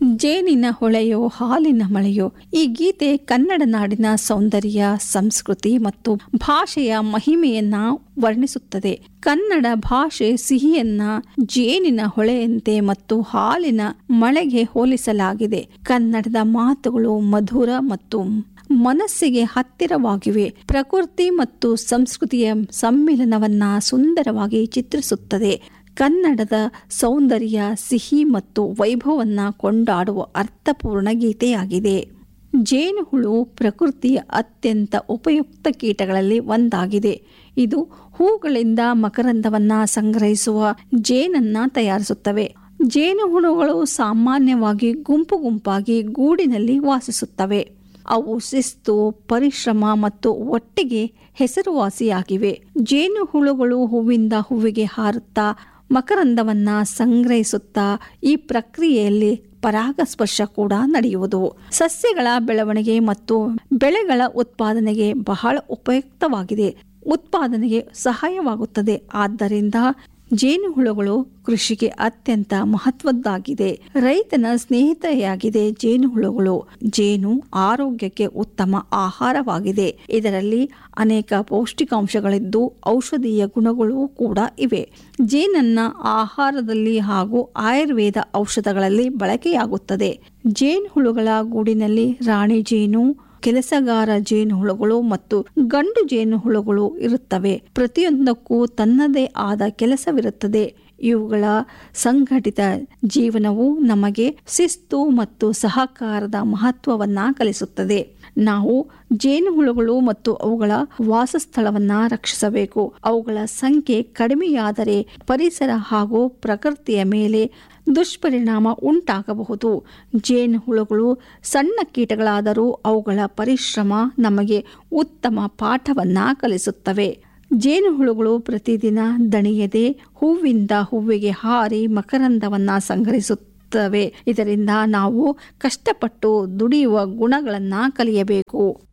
ಜೇನಿನ ಹೊಳೆಯೋ ಹಾಲಿನ ಮಳೆಯೋ ಈ ಗೀತೆ ಕನ್ನಡ ನಾಡಿನ ಸೌಂದರ್ಯ ಸಂಸ್ಕೃತಿ ಮತ್ತು ಭಾಷೆಯ ಮಹಿಮೆಯನ್ನ ವರ್ಣಿಸುತ್ತದೆ ಕನ್ನಡ ಭಾಷೆ ಸಿಹಿಯನ್ನ ಜೇನಿನ ಹೊಳೆಯಂತೆ ಮತ್ತು ಹಾಲಿನ ಮಳೆಗೆ ಹೋಲಿಸಲಾಗಿದೆ ಕನ್ನಡದ ಮಾತುಗಳು ಮಧುರ ಮತ್ತು ಮನಸ್ಸಿಗೆ ಹತ್ತಿರವಾಗಿವೆ ಪ್ರಕೃತಿ ಮತ್ತು ಸಂಸ್ಕೃತಿಯ ಸಮ್ಮಿಲನವನ್ನ ಸುಂದರವಾಗಿ ಚಿತ್ರಿಸುತ್ತದೆ ಕನ್ನಡದ ಸೌಂದರ್ಯ ಸಿಹಿ ಮತ್ತು ವೈಭವನ್ನ ಕೊಂಡಾಡುವ ಅರ್ಥಪೂರ್ಣ ಗೀತೆಯಾಗಿದೆ ಜೇನುಹುಳು ಪ್ರಕೃತಿಯ ಅತ್ಯಂತ ಉಪಯುಕ್ತ ಕೀಟಗಳಲ್ಲಿ ಒಂದಾಗಿದೆ ಇದು ಹೂಗಳಿಂದ ಮಕರಂದವನ್ನ ಸಂಗ್ರಹಿಸುವ ಜೇನನ್ನ ತಯಾರಿಸುತ್ತವೆ ಜೇನುಹುಳುಗಳು ಸಾಮಾನ್ಯವಾಗಿ ಗುಂಪು ಗುಂಪಾಗಿ ಗೂಡಿನಲ್ಲಿ ವಾಸಿಸುತ್ತವೆ ಅವು ಶಿಸ್ತು ಪರಿಶ್ರಮ ಮತ್ತು ಒಟ್ಟಿಗೆ ಹೆಸರುವಾಸಿಯಾಗಿವೆ ಜೇನುಹುಳುಗಳು ಹೂವಿಂದ ಹೂವಿಗೆ ಹಾರುತ್ತಾ ಮಕರಂದವನ್ನ ಸಂಗ್ರಹಿಸುತ್ತಾ ಈ ಪ್ರಕ್ರಿಯೆಯಲ್ಲಿ ಪರಾಗಸ್ಪರ್ಶ ಕೂಡ ನಡೆಯುವುದು ಸಸ್ಯಗಳ ಬೆಳವಣಿಗೆ ಮತ್ತು ಬೆಳೆಗಳ ಉತ್ಪಾದನೆಗೆ ಬಹಳ ಉಪಯುಕ್ತವಾಗಿದೆ ಉತ್ಪಾದನೆಗೆ ಸಹಾಯವಾಗುತ್ತದೆ ಆದ್ದರಿಂದ ಜೇನುಹುಳುಗಳು ಕೃಷಿಗೆ ಅತ್ಯಂತ ಮಹತ್ವದ್ದಾಗಿದೆ ರೈತನ ಸ್ನೇಹಿತೆಯಾಗಿದೆ ಜೇನುಹುಳುಗಳು ಜೇನು ಆರೋಗ್ಯಕ್ಕೆ ಉತ್ತಮ ಆಹಾರವಾಗಿದೆ ಇದರಲ್ಲಿ ಅನೇಕ ಪೌಷ್ಟಿಕಾಂಶಗಳಿದ್ದು ಔಷಧೀಯ ಗುಣಗಳು ಕೂಡ ಇವೆ ಜೇನನ್ನ ಆಹಾರದಲ್ಲಿ ಹಾಗೂ ಆಯುರ್ವೇದ ಔಷಧಗಳಲ್ಲಿ ಬಳಕೆಯಾಗುತ್ತದೆ ಜೇನುಹುಳುಗಳ ಗೂಡಿನಲ್ಲಿ ರಾಣಿ ಜೇನು ಕೆಲಸಗಾರ ಜೇನುಹುಳುಗಳು ಮತ್ತು ಗಂಡು ಜೇನುಹುಳುಗಳು ಇರುತ್ತವೆ ಪ್ರತಿಯೊಂದಕ್ಕೂ ತನ್ನದೇ ಆದ ಕೆಲಸವಿರುತ್ತದೆ ಇವುಗಳ ಸಂಘಟಿತ ಜೀವನವು ನಮಗೆ ಶಿಸ್ತು ಮತ್ತು ಸಹಕಾರದ ಮಹತ್ವವನ್ನ ಕಲಿಸುತ್ತದೆ ನಾವು ಜೇನುಹುಳುಗಳು ಮತ್ತು ಅವುಗಳ ವಾಸಸ್ಥಳವನ್ನ ರಕ್ಷಿಸಬೇಕು ಅವುಗಳ ಸಂಖ್ಯೆ ಕಡಿಮೆಯಾದರೆ ಪರಿಸರ ಹಾಗೂ ಪ್ರಕೃತಿಯ ಮೇಲೆ ದುಷ್ಪರಿಣಾಮ ಉಂಟಾಗಬಹುದು ಜೇನುಹುಳುಗಳು ಸಣ್ಣ ಕೀಟಗಳಾದರೂ ಅವುಗಳ ಪರಿಶ್ರಮ ನಮಗೆ ಉತ್ತಮ ಪಾಠವನ್ನ ಕಲಿಸುತ್ತವೆ ಜೇನುಹುಳುಗಳು ಪ್ರತಿದಿನ ದಣಿಯದೆ ಹೂವಿಂದ ಹೂವಿಗೆ ಹಾರಿ ಮಕರಂದವನ್ನ ಸಂಗ್ರಹಿಸುತ್ತವೆ ಇದರಿಂದ ನಾವು ಕಷ್ಟಪಟ್ಟು ದುಡಿಯುವ ಗುಣಗಳನ್ನ ಕಲಿಯಬೇಕು